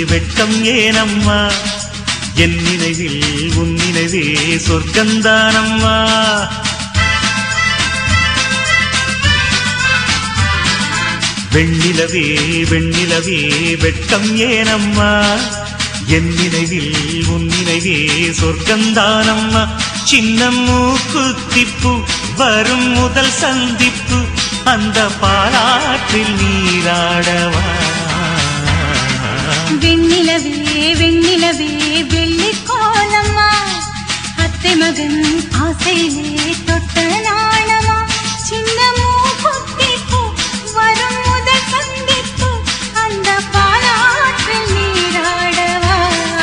வெட்கம் ஏனம்மா என் நினைவில் உன் நினைவே சொர்க்கந்தானம்மா வெண்ணிலவே வெண்ணிலவே வெட்கம் ஏனம்மா என் நினைவில் உன் நினைவே சொர்க்கந்தானம்மா சின்ன மூக்குத்திப்பு வரும் முதல் சந்திப்பு அந்த பாலாற்றில் நீராடவா வெண்ணிலவே வெண்ணிலவே வெள்ளி கோலம்மா அத்தை மகன் ஆசையிலே தொட்ட நாணமா சின்ன மூக்குத்திப்பு வரும் முதல் சந்திப்பு அந்த பாலாற்றில் நீராடவா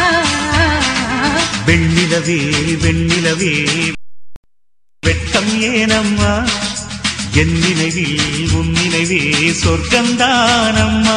வெண்ணிலவே வெண்ணிலவே வெட்கம் ஏனம்மா என் நினைவில் உன் நினைவே சொர்க்கந்தானம்மா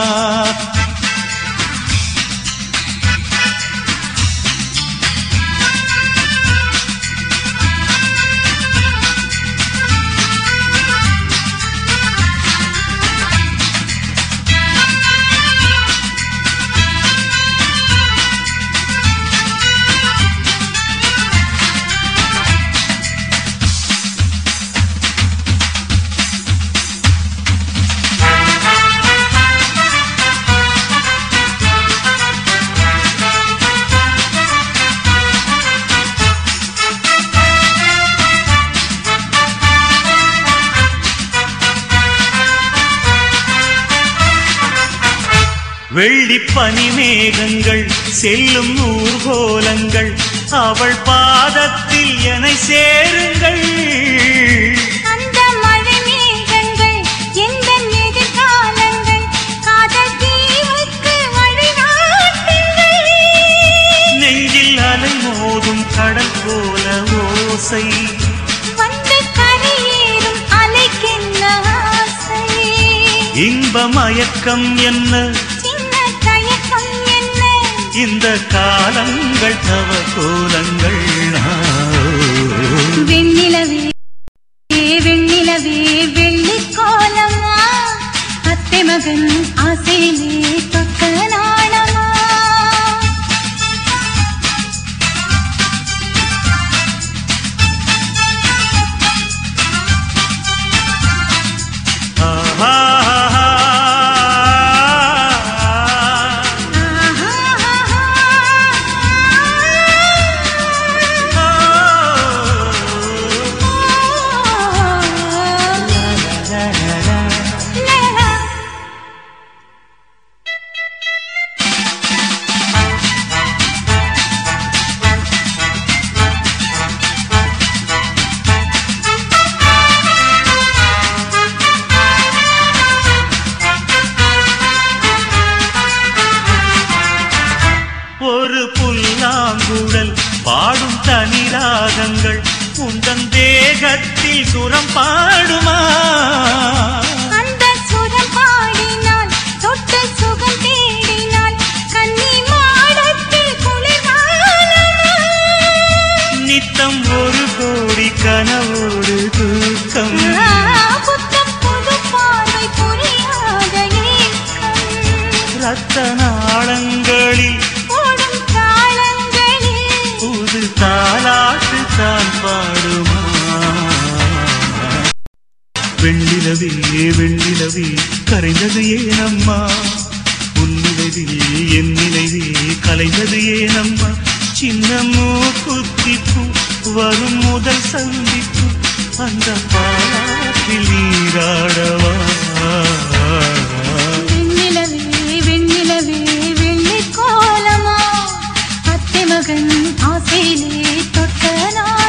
வெள்ளி பனிமேகங்கள் செல்லும் ஊர்கோலங்கள் அவள் பாதத்தில் என சேருங்கள் அந்த மழை மேகங்கள் எந்த எதிர்காலங்கள் காதல் தீவுக்கு வழிகாட்டுங்கள் நெஞ்சில் அலை மோதும் கடல் போல ஓசை வந்து கரையேறும் அலைக்கென்ன ஆசை இன்ப மயக்கம் என்ன சின்ன தயக்கம் என்ன இந்த காலங்கள் தவ கோலங்கள் வெண்ணிலவே வெண்ணிலவே வெள்ளி கோலமா அத்தை மகன் ஆசையிலே தொட்ட நாணமா ஒரு புல்லாங்குழல் பாடும் தனிராகங்கள் உந்தன் தேகத்தில் சுரம் பாடுமா அந்த சுரம் பாடினால் தொட்டு சுகம் தேடினால் கன்னி மாடத்தில் குளிர்காலமா நித்தம் ஒரு கோடி கனவோடு தூக்கம் புத்தம் புது பார்வை புரியாத ஏக்கம் ரத்த நாளங்களில் ஓடும் காலங்களில் புது தாலாட்டு தான் பாடுமா வெண்ணிலவே வெண்ணிலவே கரைந்தது ஏனம்மா உன் நினைவில் என் நினைவே கலைந்தது ஏனம்மா சின்ன மூக்குத்திப்பு வரும் முதல் சந்திப்பு அந்த பாலாற்றில் நீராடவா வெண்ணிலவே வெண்ணிலவே வெள்ளி கோலமா அத்தை மகன் ஆசையிலே தொட்ட நாள்